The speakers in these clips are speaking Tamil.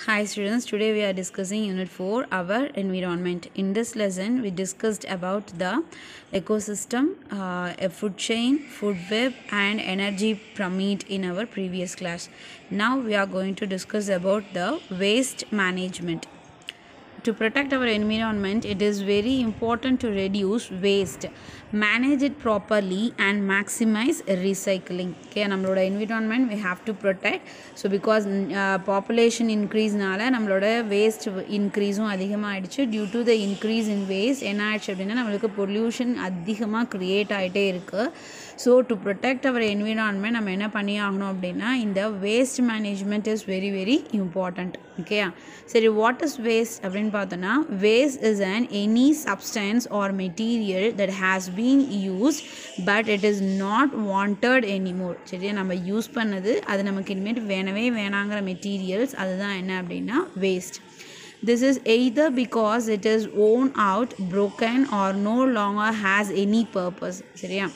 Hi students, today we are discussing unit 4 our environment. In this lesson we discussed about the ecosystem, uh, a food chain, food web and energy pyramid in our previous class. Now we are going to discuss about the waste management. To protect our environment, it is very important to reduce waste, manage it properly, and maximize recycling. Okay, நம்மளோட environment we have to protect. So because uh, population increaseனால நம்மளோட waste increaseம் அதிகமாகிடுச்சு due to the increase in waste என்ன ஆயிடுச்சு அப்படின்னா நம்மளுக்கு பொல்யூஷன் அதிகமாக க்ரியேட் ஆகிட்டே இருக்குது so to protect our environment நம்ம என்ன பண்ணி ஆகணும் அப்படின்னா இந்த waste management is very very important ஓகேயா சரி வாட் இஸ் வேஸ்ட் அப்படின்னு பார்த்தோன்னா waste is an any substance or material that has been use but it is not wanted anymore சரியா நம்ம யூஸ் பண்ணது அது நமக்கு இனிமேல் வேணவே வேணாங்கிற மெட்டீரியல்ஸ் அதுதான் என்ன அப்படின்னா waste this is either because it is worn out broken or no longer has any purpose சரியா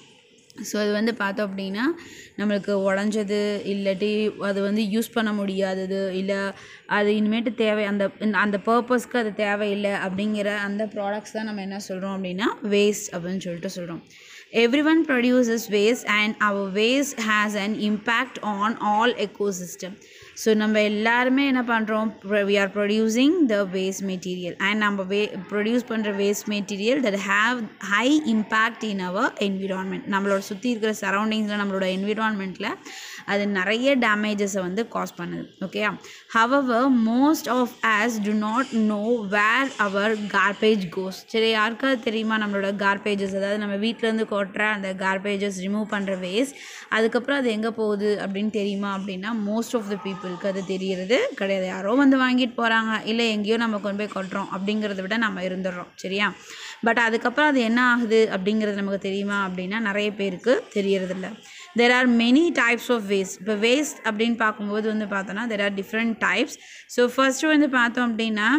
ஸோ அது வந்து பார்த்தோம் அப்படின்னா நம்மளுக்கு உடஞ்சது இல்லாட்டி அது வந்து யூஸ் பண்ண முடியாதது இல்லை அது இனிமேட்டு தேவை அந்த அந்த பர்பஸ்க்கு அது தேவையில்லை அப்படிங்கிற அந்த ப்ராடக்ட்ஸ் தான் நம்ம என்ன சொல்கிறோம் அப்படின்னா வேஸ்ட் அப்படின்னு சொல்லிட்டு சொல்கிறோம் everyone produces waste and our waste has an impact on all ecosystem so நம்ம எல்லாருமே என்ன பண்ணுறோம் we are producing the waste material and நம்ம வே ப்ரொடியூஸ் பண்ணுற waste material that have high impact in our environment நம்மளோட சுற்றி இருக்கிற சரௌண்டிங்ஸில் நம்மளோட என்விரான்மெண்ட்டில் அது நிறைய டேமேஜஸை வந்து காஸ் பண்ணுது ஓகேயா however most of us do not know where our garbage goes சரி யாருக்காவது தெரியுமா நம்மளோட கார்பேஜஸ் அதாவது நம்ம வீட்டிலேருந்து கொட்டுற அந்த கார்பேஜஸ் ரிமூவ் பண்ணுற வேஸ்ட் அதுக்கப்புறம் அது எங்கே போகுது அப்படின்னு தெரியுமா அப்படின்னா மோஸ்ட் ஆஃப் த பீப்புளுக்கு அது தெரியறது கிடையாது யாரோ வந்து வாங்கிட்டு போகிறாங்க இல்லை எங்கேயோ நம்ம கொண்டு போய் கொட்டுறோம் அப்படிங்கிறத விட நம்ம இருந்துடுறோம் சரியா பட் அதுக்கப்புறம் அது என்ன ஆகுது அப்படிங்கிறது நமக்கு தெரியுமா அப்படின்னா நிறைய பேருக்கு தெரியறதில்ல there are many types of waste இப்போ வேஸ்ட் அப்படின்னு பார்க்கும்போது வந்து பார்த்தோன்னா there are different types so first வந்து பார்த்தோம் அப்படின்னா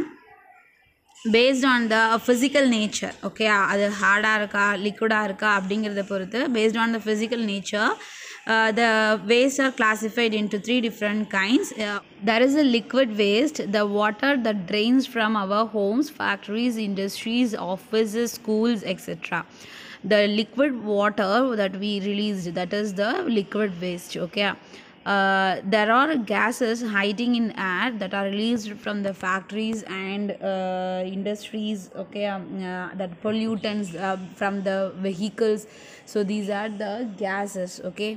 based on the physical nature okay அது ஹார்டாக இருக்கா லிக்விடாக இருக்கா அப்படிங்கிறத பொறுத்து based on the physical nature uh, the waste are classified into three different kinds. Uh, there is a liquid waste, the water that drains from our homes, factories, industries, offices, schools, etc. The liquid water that we released, that is the liquid waste. Okay. Uh, there are gases hiding in air that are released from the factories and uh, industries okay um, uh, that pollutants from the vehicles so these are the gases okay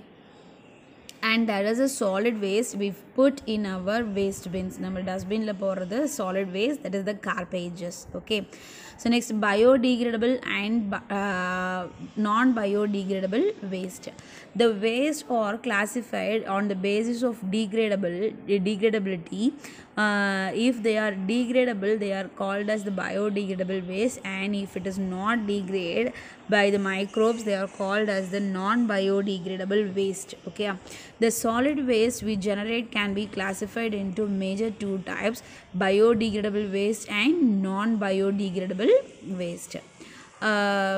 and there is a solid waste we've put in our waste bins நம்ம டஸ்ட்பினில் போடுறது solid waste that is the garbages okay so next biodegradable and uh, non biodegradable waste the waste are classified on the basis of degradable degradability uh, if they are degradable they are called as the biodegradable waste and if it is not degrade by the microbes they are called as the non biodegradable waste okay the solid waste we generate can be classified into major two types biodegradable waste and non biodegradable waste uh,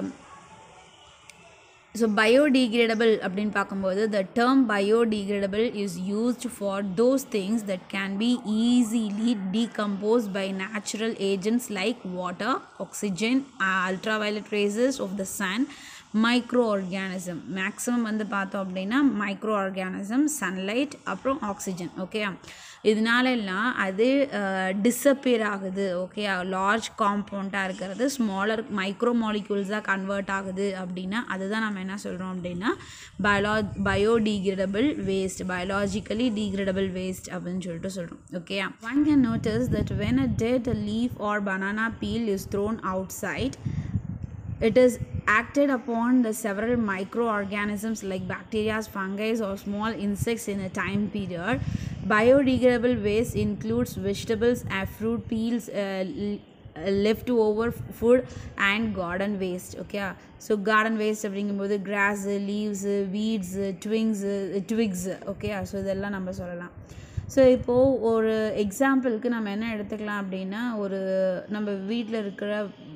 so biodegradable அப்படின்னு பார்க்கும்போது the term biodegradable is used for those things that can be easily decompose by natural agents like water oxygen ultraviolet rays of the sun microorganism maximum வந்து பார்த்தோம் அப்படின்னா மைக்ரோ ஆர்கானிசம் சன்லைட் அப்புறம் ஆக்சிஜன் ஓகே இதனால எல்லாம் அது டிஸப்பியர் ஆகுது ஓகே லார்ஜ் காம்பவுண்டாக இருக்கிறது ஸ்மாலர் மைக்ரோ மாலிக்யூல்ஸாக கன்வெர்ட் ஆகுது அப்படின்னா அதுதான் நம்ம என்ன சொல்கிறோம் அப்படின்னா பயோலா biodegradable waste biologically degradable waste அப்படின்னு சொல்லிட்டு சொல்கிறோம் okay one can notice that when a dead leaf or banana peel is thrown outside it is acted upon the several microorganisms like bacteria, fungi, or small insects in a time period. Biodegradable waste includes vegetables, uh, fruit peels, uh, leftover food and garden waste okay so garden waste அப்படிங்கும்போது grass leaves weeds twigs twigs okay so இதெல்லாம் நம்ம சொல்லலாம் ஸோ இப்போது ஒரு எக்ஸாம்பிளுக்கு நம்ம என்ன எடுத்துக்கலாம் அப்படின்னா ஒரு நம்ம வீட்டில் இருக்கிற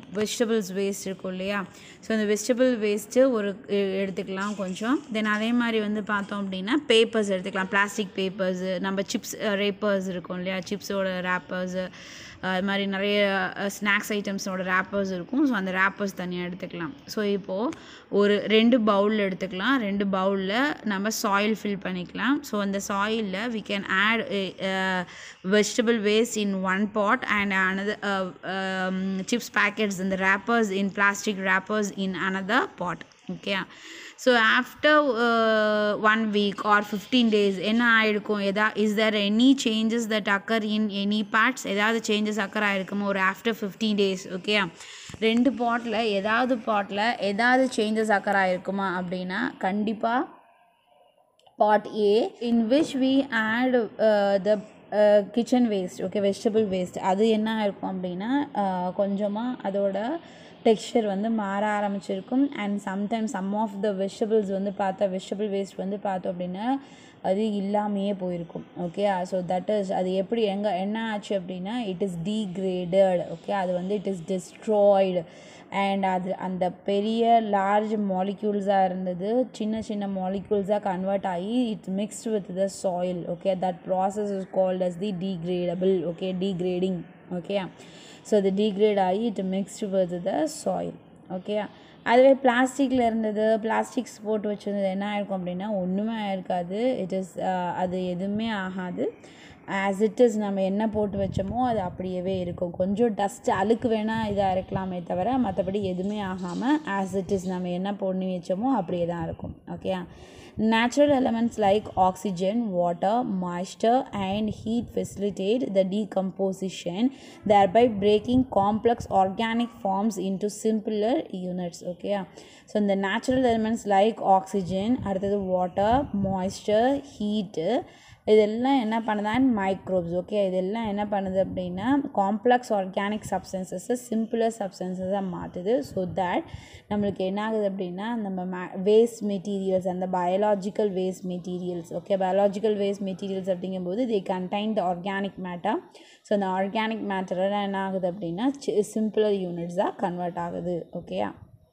வெஜிடபிள்ஸ் வேஸ்ட் இருக்கும் இல்லையா ஸோ அந்த வெஜிடபிள் வேஸ்ட்டு ஒரு எ- எடுத்துக்கலாம் கொஞ்சம் தென் அதே மாதிரி வந்து பார்த்தோம் அப்படின்னா பேப்பர்ஸ் எடுத்துக்கலாம் பிளாஸ்டிக் பேப்பர்ஸு நம்ம சிப்ஸ் ரேப்பர்ஸ் இருக்கும் இல்லையா சிப்ஸோட ரேப்பர்ஸு அது மாதிரி நிறைய ஸ்நாக்ஸ் ஐட்டம்ஸோட ரேப்பர்ஸ் இருக்கும் ஸோ அந்த ரேப்பர்ஸ் தனியாக எடுத்துக்கலாம் ஸோ இப்போது ஒரு ரெண்டு பவுல் எடுத்துக்கலாம் ரெண்டு பவுலில் நம்ம சாயில் ஃபில் பண்ணிக்கலாம் ஸோ அந்த சாயிலில் we can add uh, vegetable waste in one pot and another uh, um, chips packets in the wrappers in plastic wrappers in another pot okay so after uh, one week or 15 days என்ன ஆயிருக்கும் எதா is there any changes that occur in any parts ஏதாவது சேஞ்சஸ் அக்கர் ஆயிருக்குமோ ஒரு ஆஃப்டர் ஃபிஃப்டீன் டேஸ் ஓகே ரெண்டு பாட்டில் ஏதாவது பாட்டில் ஏதாவது சேஞ்சஸ் அக்கர் ஆயிருக்குமா அப்படின்னா கண்டிப்பாக part A in which we add uh, the uh, kitchen waste okay vegetable waste அது என்ன இருக்கும் அப்படின்னா கொஞ்சமாக அதோட டெக்ஸ்சர் வந்து மாற ஆரம்பிச்சிருக்கும் and sometimes some of the vegetables வந்து பார்த்தா வெஜிடபிள் வேஸ்ட் வந்து பார்த்தோம் அப்படின்னா அது இல்லாமையே போயிருக்கும் ஓகே ஸோ தட் இஸ் அது எப்படி எங்கே என்ன ஆச்சு அப்படின்னா இட் இஸ் டீக்ரேடட் ஓகே அது வந்து இட் இஸ் டிஸ்ட்ராய்டு அண்ட் அது அந்த பெரிய லார்ஜ் மாலிக்யூல்ஸாக இருந்தது சின்ன சின்ன மாலிக்யூல்ஸாக கன்வெர்ட் ஆகி it's mixed with the soil okay that process is called as the degradable okay degrading okay so அது டீக்ரேட் ஆகி it mixed with the soil okay அதுவே பிளாஸ்டிக்கில் இருந்தது பிளாஸ்டிக்ஸ் போட்டு வச்சுருந்தது என்ன ஆயிருக்கும் அப்படின்னா ஒன்றுமே ஆயிருக்காது இட் இஸ் அது எதுவுமே ஆகாது ஆஸ் இட் இஸ் நம்ம என்ன போட்டு வச்சோமோ அது அப்படியே இருக்கும் கொஞ்சம் டஸ்ட் அழுக்கு வேணால் இதாக இருக்கலாமே தவிர மற்றபடி எதுவுமே ஆகாமல் ஆஸ் இட் இஸ் நம்ம என்ன பண்ணி வச்சோமோ அப்படியே தான் இருக்கும் okay Natural elements like oxygen, water, moisture, and heat facilitate the decomposition, thereby breaking complex organic forms into simpler units. Okay, so the natural elements like oxygen, அடுத்தது water, moisture, heat, இதெல்லாம் என்ன பண்ணுது அண்ட் மைக்ரோப்ஸ் ஓகே இதெல்லாம் என்ன பண்ணுது அப்படின்னா காம்ப்ளெக்ஸ் ஆர்கானிக் சப்ஸ்டன்சஸை சிம்பிளர் சப்ஸ்டன்சஸாக மாற்றுது ஸோ தட் நம்மளுக்கு என்ன ஆகுது அப்படின்னா நம்ம மே வேஸ்ட் மெட்டீரியல்ஸ் அந்த biological waste materials okay biological waste materials அப்படிங்கும்போது they contain the organic matter so அந்த ஆர்கானிக் மேட்டரெல்லாம் என்ன ஆகுது அப்படின்னா சிம்பிளர் யூனிட்ஸாக கன்வெர்ட் ஆகுது ஓகேயா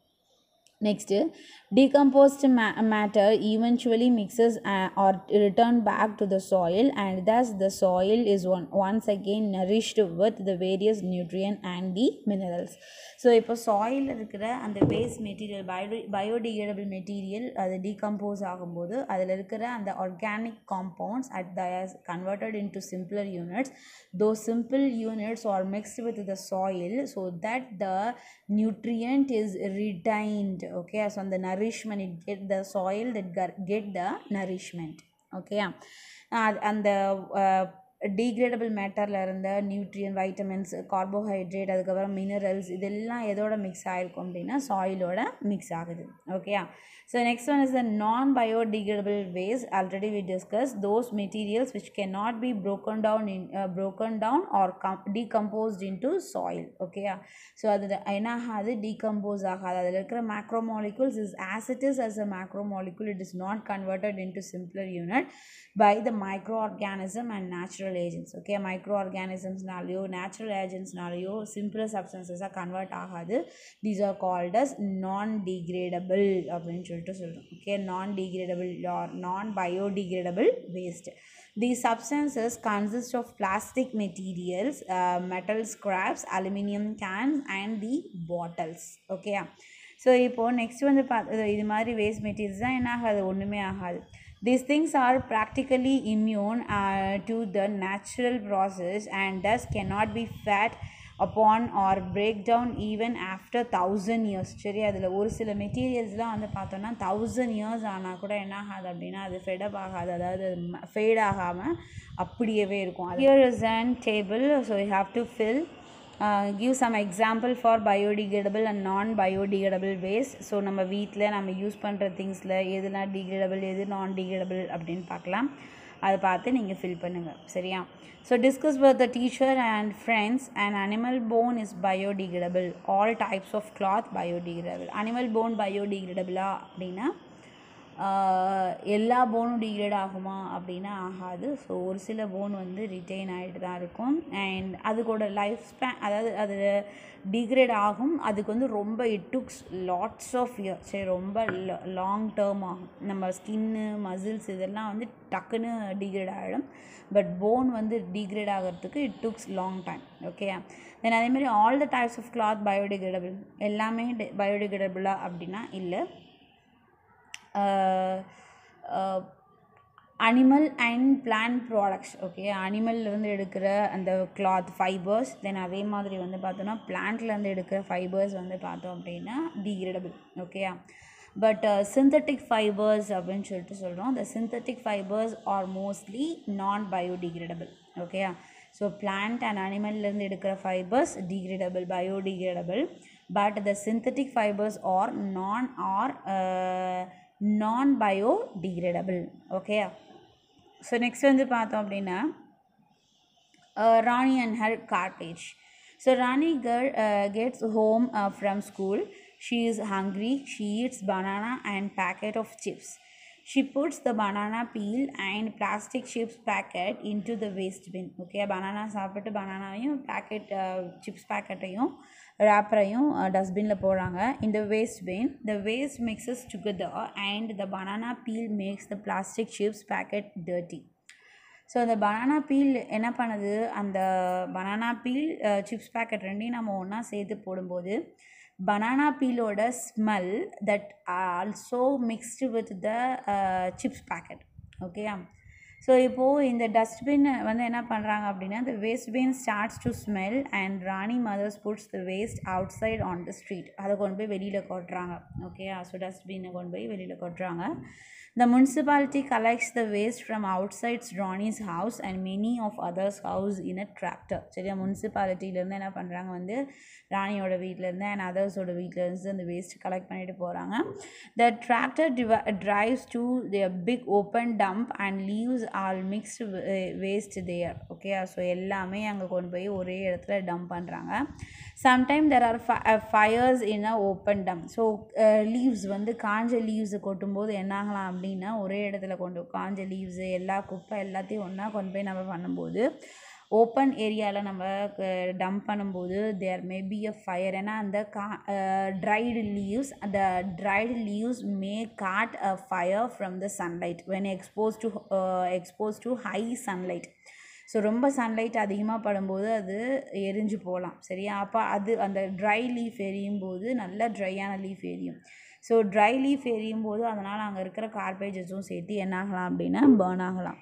Next, decomposed ma- matter eventually mixes uh, or return back to the soil, and thus the soil is one, once again nourished with the various nutrient and the minerals. So இப்போ சாயில் இருக்கிற அந்த waste material bio biodegradable material அது டீகம்போஸ் ஆகும்போது அதில் இருக்கிற அந்த organic compounds at the converted into simpler units those simple units are mixed with the soil so that the nutrient is retained okay so on the nourishment it get the soil that gar- get the nourishment okay uh, and the uh, degradable மேட்டரில் இருந்த நியூட்ரியன் வைட்டமின்ஸ் கார்போஹைட்ரேட் அதுக்கப்புறம் மினரல்ஸ் இதெல்லாம் எதோட மிக்ஸ் ஆகிருக்கும் அப்படின்னா சாயிலோட மிக்ஸ் ஆகுது ஓகேயா so next one is the non biodegradable waste already we discuss those materials which can not be broken down in broken down or come decomposed into soil ஓகேயா ஸோ அது என்ன ஆகாது டீகம்போஸ் ஆகாது அதில் இருக்கிற macromolecules is as it is as a macromolecule it is not converted into simpler unit by the microorganism and natural agents okay மைக்ரோ ஆர்கானிசம்ஸ்னாலேயோ நேச்சுரல் ஏஜென்ட்ஸ்னாலேயோ சிம்பிளர் சப்ஸ்டன்சஸாக கன்வெர்ட் ஆகாது these are called as non degradable அப்படின்னு சொல்லிட்டு சொல்கிறோம் okay non degradable or non biodegradable waste These substances consist of plastic materials, uh, metal scraps, aluminum cans, and the bottles. Okay. So இப்போது நெக்ஸ்ட் வந்து பார்த்து இது மாதிரி வேஸ்ட் மெட்டீரியல்ஸ் தான் என்ன ஆகாது ஒன்றுமே ஆகாது these things are practically immune to the natural process and thus cannot be fat upon or break down even after thousand years சரி அதில் ஒரு சில மெட்டீரியல்ஸ்லாம் வந்து பார்த்தோன்னா தௌசண்ட் இயர்ஸ் ஆனால் கூட என்ன ஆகாது அப்படின்னா அது ஃபெடப் ஆகாது அதாவது ஃபேட் ஆகாமல் அப்படியே இருக்கும் here is and table so you have to fill give some example for biodegradable and non biodegradable waste so நம்ம வீட்டில் நம்ம யூஸ் பண்ணுற திங்ஸில் எதுலாம் டிகிரேடபிள் எது நான் டிகிரேடபிள் அப்படின்னு பார்க்கலாம் அதை பார்த்து நீங்கள் ஃபில் பண்ணுங்கள் சரியா so discuss with the teacher and friends and animal bone is biodegradable all types of cloth biodegradable animal bone பயோடிகிரேடபிளா அப்படின்னா எல்லா போனும் டிகிரேட் ஆகுமா அப்படின்னா ஆகாது ஸோ ஒரு சில போன் வந்து ரிட்டைன் ஆகிட்டு தான் இருக்கும் அண்ட் அதுக்கோட லைஃப் ஸ்பேன் அதாவது அது டிகிரேட் ஆகும் அதுக்கு வந்து ரொம்ப it takes lots of year சரி ரொம்ப லாங் டேர்ம் ஆகும் நம்ம ஸ்கின்னு மசில்ஸ் இதெல்லாம் வந்து டக்குன்னு டிகிரேட் ஆகிடும் பட் போன் வந்து டிகிரேட் ஆகிறதுக்கு it takes long time okay then அதேமாதிரி all the types of cloth biodegradable எல்லாமே பயோடிகிரேடபிளா அப்படின்னா இல்லை animal and plant products okay அனிமல்லேருந்து எடுக்கிற அந்த கிளாத் ஃபைபர்ஸ் தென் அதே மாதிரி வந்து பார்த்தோன்னா பிளான்ட்லேருந்து எடுக்கிற ஃபைபர்ஸ் வந்து பார்த்தோம் அப்படின்னா டிகிரேடபிள் ஓகேயா பட் சிந்தட்டிக் ஃபைபர்ஸ் அப்படின்னு சொல்லிட்டு சொல்கிறோம் the synthetic fibers are mostly non biodegradable ஓகேயா ஸோ பிளான்ட் அண்ட் அனிமல்லேருந்து எடுக்கிற fibres degradable biodegradable but the synthetic fibres are non or non biodegradable ஓகேயா ஸோ நெக்ஸ்ட் வந்து பார்த்தோம் அப்படின்னா Rani and her garbage so Rani girl gets home from school she is hungry she eats banana and packet of chips she puts the banana peel and plastic chips packet into the waste bin okay banana சாப்பிட்டு பனானாவையும் பேக்கெட் சிப்ஸ் பேக்கெட்டையும் ரேப்பரையும் டஸ்ட்பினில் போடுறாங்க இந்த waste bin the waste mixes together and the banana peel makes the plastic chips packet dirty so அந்த பனானா பீல் என்ன பண்ணுது அந்த பனானா பீல் சிப்ஸ் பேக்கெட் ரெண்டையும் நம்ம ஒன்றா சேர்த்து போடும்போது பனானா பீலோட smell that also mixed with the chips packet ஓகேயா ஸோ இப்போது இந்த டஸ்ட்பின் வந்து என்ன பண்ணுறாங்க அப்படின்னா the waste bin starts to smell and Rani mother's puts the waste outside on the street அதை கொண்டு போய் வெளியில் கொட்டுறாங்க ஓகேயா ஸோ டஸ்ட்பினை கொண்டு போய் வெளியில் கொட்டுறாங்க The municipality collects the waste from outside Ronnie's house and many of others' house in a tractor. சரியா முனிசிபாலிட்டியிலேருந்து என்ன பண்ணுறாங்க வந்து ராணியோட வீட்டிலேருந்து அண்ட் அதர்ஸோட வீட்டிலேருந்து அந்த வேஸ்ட் கலெக்ட் பண்ணிட்டு போகிறாங்க the tractor drives to the big open dump and leaves all mixed waste there okay so எல்லாமே அங்கே கொண்டு போய் ஒரே இடத்துல டம்ப் பண்ணுறாங்க sometime there are fires in a open dump so leaves வந்து காஞ்ச லீவ்ஸை கொட்டும்போது என்ன ஆகலாம் அப்படின்னா ஒரே இடத்துல கொண்டு காஞ்ச லீவ்ஸு எல்லா குப்பை எல்லாத்தையும் ஒன்றா கொண்டு போய் நம்ம பண்ணும்போது ஓப்பன் ஏரியாவில் நம்ம டம்ப் பண்ணும்போது தேர் மே பி அ ஃபயர் ஏன்னா அந்த கா ட்ரைடு லீவ்ஸ் அந்த dried leaves may caught a fire from the sunlight when expose to expose to high sunlight so ரொம்ப சன்லைட் அதிகமாக படும்போது அது எரிஞ்சு போகலாம் சரியா அப்போ அது அந்த ட்ரை லீஃப் எரியும் போது நல்ல ட்ரையான லீஃப் எரியும் ஸோ ட்ரை லீஃப் எரியும் போது அதனால் அங்கே இருக்கிற கார்பேஜஸும் சேர்த்து என்ன ஆகலாம் அப்படின்னா பேர்ன் ஆகலாம்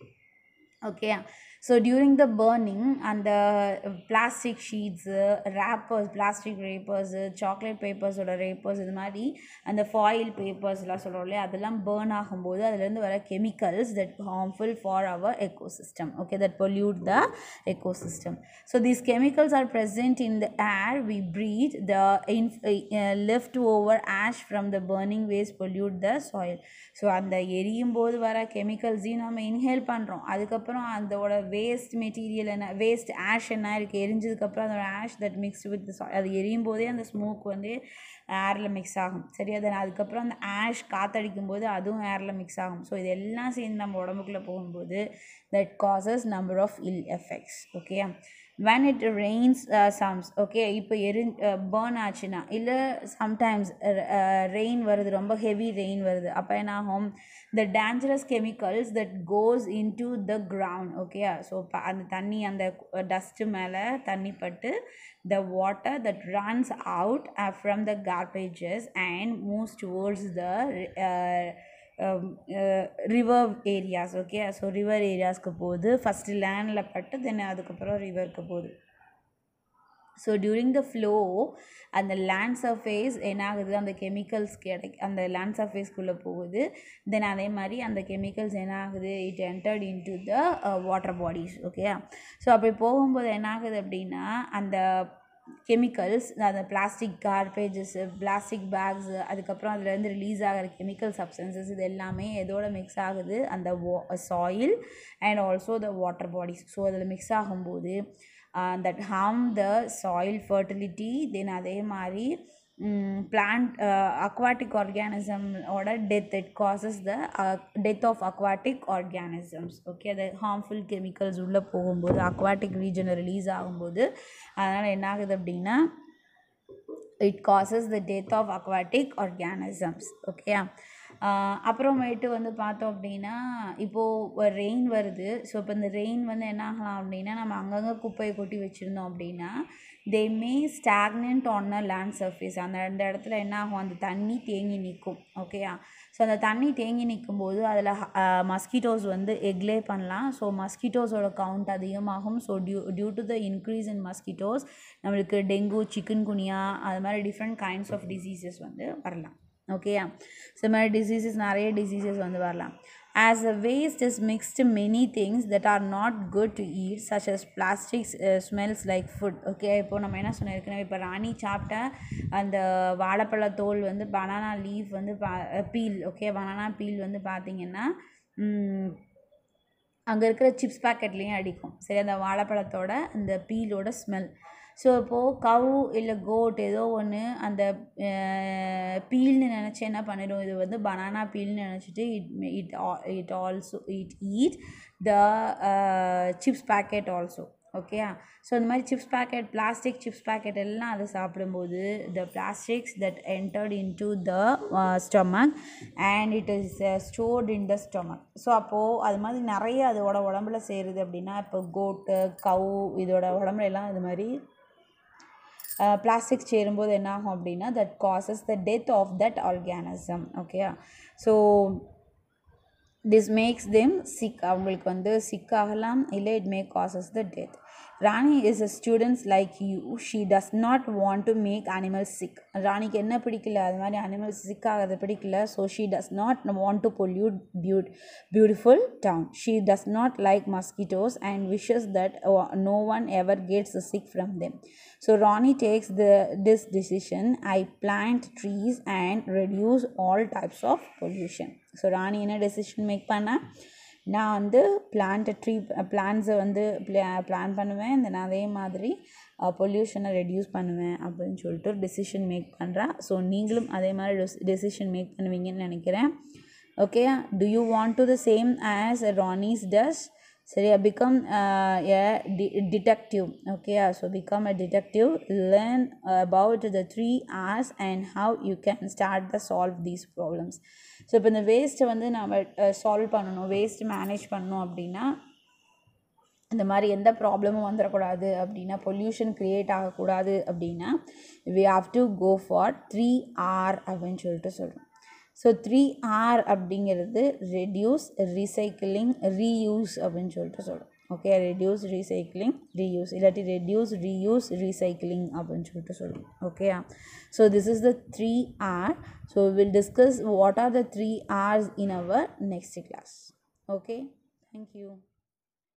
okay so during the burning அந்த plastic sheets wrappers plastic wrappers chocolate பேப்பர்ஸோட ரேப்பர்ஸ் இது மாதிரி அந்த ஃபாயில் பேப்பர்ஸ்லாம் சொல்கிறோம் இல்லையா அதெல்லாம் பேர்ன் ஆகும்போது அதுலேருந்து வர chemicals that harmful for our ecosystem okay that pollute the ecosystem so these chemicals are present in the air we breathe the in, uh, left over ash from the burning waste pollute the soil so அந்த எரியும் போது வர கெமிக்கல்ஸையும் நம்ம இன்ஹேல் பண்ணுறோம் அதுக்கப்புறம் அதோட வேஸ்ட் மெட்டீரியல் என்ன வேஸ்ட் ஆஷ் என்ன இருக்குது எரிஞ்சதுக்கப்புறம் அதோட ஆஷ் தட் மிக்ஸ்டு வித் அது எரியும் போதே அந்த ஸ்மோக் வந்து ஏரில் மிக்ஸ் ஆகும் சரி அது அதுக்கப்புறம் அந்த ஆஷ் காற்றடிக்கும் போது அதுவும் ஏரில் மிக்ஸ் ஆகும் ஸோ இதெல்லாம் சேர்ந்து நம்ம உடம்புக்குள்ளே போகும்போது that causes number of ill effects okay when it rains uh, sums okay இப்போ எரி பேர்ன் ஆச்சுன்னா இல்லை சம்டைம்ஸ் ரெயின் வருது ரொம்ப ஹெவி ரெயின் வருது அப்போ என்ன ஆகும் the dangerous chemicals that goes into the ground okay so அந்த தண்ணி அந்த டஸ்ட்டு மேலே தண்ணி பட்டு the water that runs out uh, from the garbages and moves towards the uh, river areas okay so river ஏரியாஸ்க்கு போகுது ஃபஸ்ட்டு லேண்டில் பட்டு தென் அதுக்கப்புறம் ரிவருக்கு போகுது ஸோ டியூரிங் த ஃப்ளோ அந்த லேண்ட் சர்ஃபேஸ் என்ன ஆகுது அந்த கெமிக்கல்ஸ் கிடை அந்த லேண்ட் சர்ஃபேஸ்க்குள்ளே போகுது தென் அதே மாதிரி அந்த கெமிக்கல்ஸ் என்ன ஆகுது it entered into the water bodies okay so அப்படி போகும்போது என்ன ஆகுது அப்படின்னா அந்த கெமிக்கல்ஸ் அந்த பிளாஸ்டிக் கார்பேஜஸ்ஸு பிளாஸ்டிக் பேக்ஸு அதுக்கப்புறம் அதுலேருந்து ரிலீஸ் ஆகிற கெமிக்கல் சப்ஸ்டன்சஸ் இது எல்லாமே எதோட மிக்ஸ் ஆகுது அந்த soil and also the water bodies so அதில் மிக்ஸ் ஆகும்போது that harm the soil fertility then அதே மாதிரி பிளான்ட் அக்வாட்டிக் ஆர்கானிசமோட death it causes the death of aquatic organisms okay அது ஹார்ம்ஃபுல் கெமிக்கல்ஸ் உள்ளே போகும்போது அக்வாட்டிக் ரீஜனில் ரிலீஸ் ஆகும்போது அதனால் என்ன ஆகுது அப்படின்னா it causes the death of aquatic organisms okay அப்புறமேட்டு வந்து பார்த்தோம் அப்படின்னா இப்போது ரெயின் வருது ஸோ இப்போ இந்த ரெயின் வந்து என்ன ஆகலாம் அப்படின்னா நம்ம அங்கங்கே குப்பையை கொட்டி வச்சுருந்தோம் அப்படின்னா they may stagnant on a land surface அந்த அந்த இடத்துல என்ன ஆகும் அந்த தண்ணி தேங்கி நிற்கும் ஓகேயா ஸோ அந்த தண்ணி தேங்கி நிற்கும் போது அதில் மஸ்கிட்டோஸ் வந்து எக்லே பண்ணலாம் ஸோ மஸ்கிட்டோஸோட கவுண்ட் அதிகமாகும் so due due to the increase in mosquitoes நம்மளுக்கு டெங்கு சிக்கன் குனியா அது மாதிரி டிஃப்ரெண்ட் கைண்ட்ஸ் ஆஃப் டிசீசஸ் வந்து வரலாம் ஓகேயா ஸோ மாதிரி டிசீசஸ் நிறைய டிசீசஸ் வந்து வரலாம் as a waste is mixed many things that are not good to eat such as plastics uh, smells like food okay இப்போ நம்ம என்ன சொன்னிருக்கோம் இப்போ ராணி சாப்பிட்ட அந்த வாழைப்பழ தோல் வந்து பனானா லீஃப் வந்து பா பீல் ஓகே பனானா பீல் வந்து பார்த்திங்கன்னா அங்கே இருக்கிற சிப்ஸ் பேக்கெட்லேயும் அடிக்கும் சரி அந்த வாழைப்பழத்தோட இந்த பீலோட ஸ்மெல் ஸோ இப்போது கவு இல்லை கோட் ஏதோ ஒன்று அந்த பீல்னு நினச்சி என்ன பண்ணிடும் இது வந்து பனானா பீல்னு நினச்சிட்டு it it it also it eat the chips packet also ஓகேயா ஸோ இந்த மாதிரி chips packet plastic chips packet எல்லாம் அதை சாப்பிடும்போது the plastics that entered into the stomach and it is stored in the stomach so அப்போது அது மாதிரி நிறைய அதோட உடம்புல சேருது அப்படின்னா இப்போ கோட்டு கவு இதோட உடம்புல எல்லாம் இது மாதிரி பிளாஸ்டிக் சேரும்போது என்ன ஆகும் அப்படின்னா that causes the death of that organism okay so this makes them sick அவங்களுக்கு வந்து சிக் ஆகலாம் இல்லை it make causes the death Rani is a students like you she does not want to make animals sick ராணிக்கு என்ன பிடிக்கல அது மாதிரி அனிமல்ஸ் சிக் ஆகிறது பிடிக்கல so she does not want to pollute beaut beautiful town she does not like mosquitoes and wishes that no one ever gets sick from them so Rani takes the this decision I plant trees and reduce all types of pollution so Rani என்ன டெசிஷன் மேக் பண்ணால் நான் வந்து பிளான்ட்டை ட்ரீ பிளான்ஸை வந்து பிளான் பண்ணுவேன் தென் அதே மாதிரி பொல்யூஷனை ரெடியூஸ் பண்ணுவேன் அப்படின்னு சொல்லிட்டு ஒரு டெசிஷன் மேக் பண்ணுறா ஸோ நீங்களும் அதே மாதிரி டெசிஷன் மேக் பண்ணுவீங்கன்னு நினைக்கிறேன் okay do you want to the same as Rani's does சரியா become a detective okay so become a detective learn about the three Rs and how you can start the solve these problems so இப்போ இந்த வேஸ்ட்டை வந்து நம்ம சால்வ் பண்ணணும் வேஸ்ட் மேனேஜ் பண்ணணும் அப்படின்னா இந்த மாதிரி எந்த ப்ராப்ளமும் வந்துடக்கூடாது அப்படின்னா பொல்யூஷன் க்ரியேட் ஆகக்கூடாது அப்படின்னா we have to go for three R அப்படின்னு சொல்லிட்டு சொல்கிறோம் ஸோ த்ரீ ஆர் அப்படிங்கிறது ரெடியூஸ் ரீசைக்கிளிங் ரீயூஸ் அப்படின்னு சொல்லிட்டு சொல்கிறோம் ஓகே ரெடியூஸ் ரீசைக்கிளிங் ரீயூஸ் இல்லாட்டி ரெடியூஸ் ரீயூஸ் ரீசைக்கிளிங் அப்படின்னு சொல்லிட்டு சொல்லுவோம் okay so this is the three R so will discuss what are the three Rs in our next class okay thank you